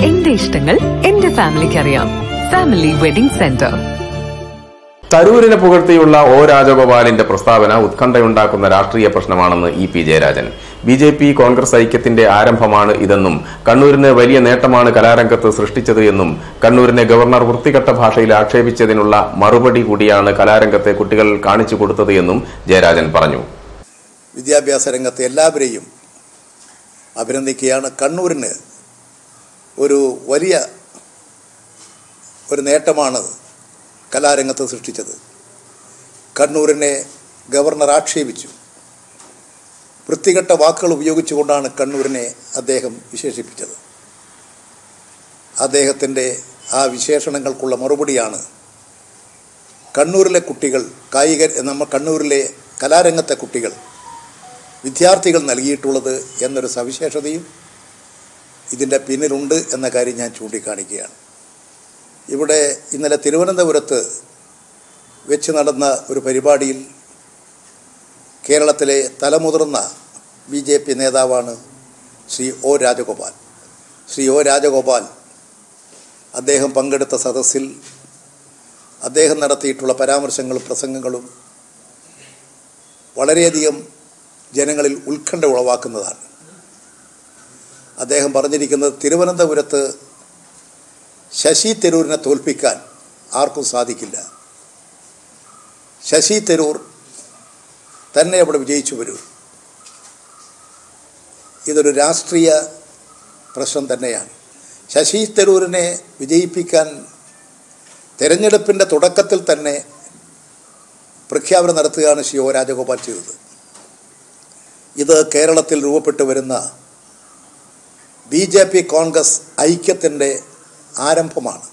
എന്റെ ഇഷ്ടങ്ങൾ എന്റെ ഫാമിലിക്ക് അറിയാം ഫാമിലി വെഡിംഗ് സെന്റർ തരൂരിനെ പുകഴ്ത്തിയുള്ള ഒ രാജഗോപാലിന്റെ പ്രസ്താവന ഉത്കണ്ഠയുണ്ടാക്കുന്ന രാഷ്ട്രീയ പ്രശ്നമാണെന്ന് E P Jayarajan B J P Congress ഐക്യത്തിന്റെ ആരംഭമാണ് ഇതെന്നും കണ്ണൂരിന് വലിയ നേട്ടമാണ് കലാരംഗത്ത് സൃഷ്ടിച്ചത് എന്നും കണ്ണൂരിനെ ഗവർണർ വൃത്തികെട്ട ഭാഷയിൽ ആക്ഷേപിച്ചതിനുള്ള മറുപടി കൂടിയാണ് കലാരംഗത്തെ കുട്ടികൾ കാണിച്ചു കൊടുത്തത് എന്നും ജയരാജൻ പറഞ്ഞു വിദ്യാഭ്യാസ രംഗത്തെ എല്ലാവരെയും അഭിനന്ദിക്കുകയാണ് കണ്ണൂരിന് ഒരു വലിയ ഒരു നേട്ടമാണ് കലാരംഗത്ത് സൃഷ്ടിച്ചത് കണ്ണൂരിനെ ഗവർണർ ആക്ഷേപിച്ചു വൃത്തികെട്ട വാക്കുകൾ ഉപയോഗിച്ചുകൊണ്ടാണ് കണ്ണൂരിനെ അദ്ദേഹം വിശേഷിപ്പിച്ചത് അദ്ദേഹത്തിൻ്റെ ആ വിശേഷണങ്ങൾക്കുള്ള മറുപടിയാണ് കണ്ണൂരിലെ കുട്ടികൾ കായിക നമ്മൾ കണ്ണൂരിലെ കലാരംഗത്തെ കുട്ടികൾ വിദ്യാർത്ഥികൾ നൽകിയിട്ടുള്ളത് എന്നൊരു സവിശേഷതയും ഇതിൻ്റെ പിന്നിലുണ്ട് എന്ന കാര്യം ഞാൻ ചൂണ്ടിക്കാണിക്കുകയാണ് ഇവിടെ ഇന്നലെ തിരുവനന്തപുരത്ത് വെച്ച് നടന്ന ഒരു പരിപാടിയിൽ കേരളത്തിലെ തലമുതിർന്ന ബി ജെ പി നേതാവാണ് ശ്രീ ഒ രാജഗോപാൽ ശ്രീ ഒ രാജഗോപാൽ അദ്ദേഹം പങ്കെടുത്ത സദസ്സിൽ അദ്ദേഹം നടത്തിയിട്ടുള്ള പരാമർശങ്ങളും പ്രസംഗങ്ങളും വളരെയധികം ജനങ്ങളിൽ ഉത്കണ്ഠ ഉളവാക്കുന്നതാണ് അദ്ദേഹം പറഞ്ഞിരിക്കുന്നത് തിരുവനന്തപുരത്ത് ശശി തരൂരിനെ തോൽപ്പിക്കാൻ ആർക്കും സാധിക്കില്ല ശശി തരൂർ തന്നെ അവിടെ വിജയിച്ചു വരൂ ഇതൊരു രാഷ്ട്രീയ പ്രശ്നം തന്നെയാണ് ശശി തരൂരിനെ വിജയിപ്പിക്കാൻ തെരഞ്ഞെടുപ്പിൻ്റെ തുടക്കത്തിൽ തന്നെ പ്രഖ്യാപനം നടത്തുകയാണ് ശ്രീ ഒ രാജഗോപാൽ ചെയ്തത് ഇത് കേരളത്തിൽ രൂപപ്പെട്ടു വരുന്ന ബി ജെ പി കോൺഗ്രസ് ഐക്യത്തിൻ്റെ ആരംഭമാണ്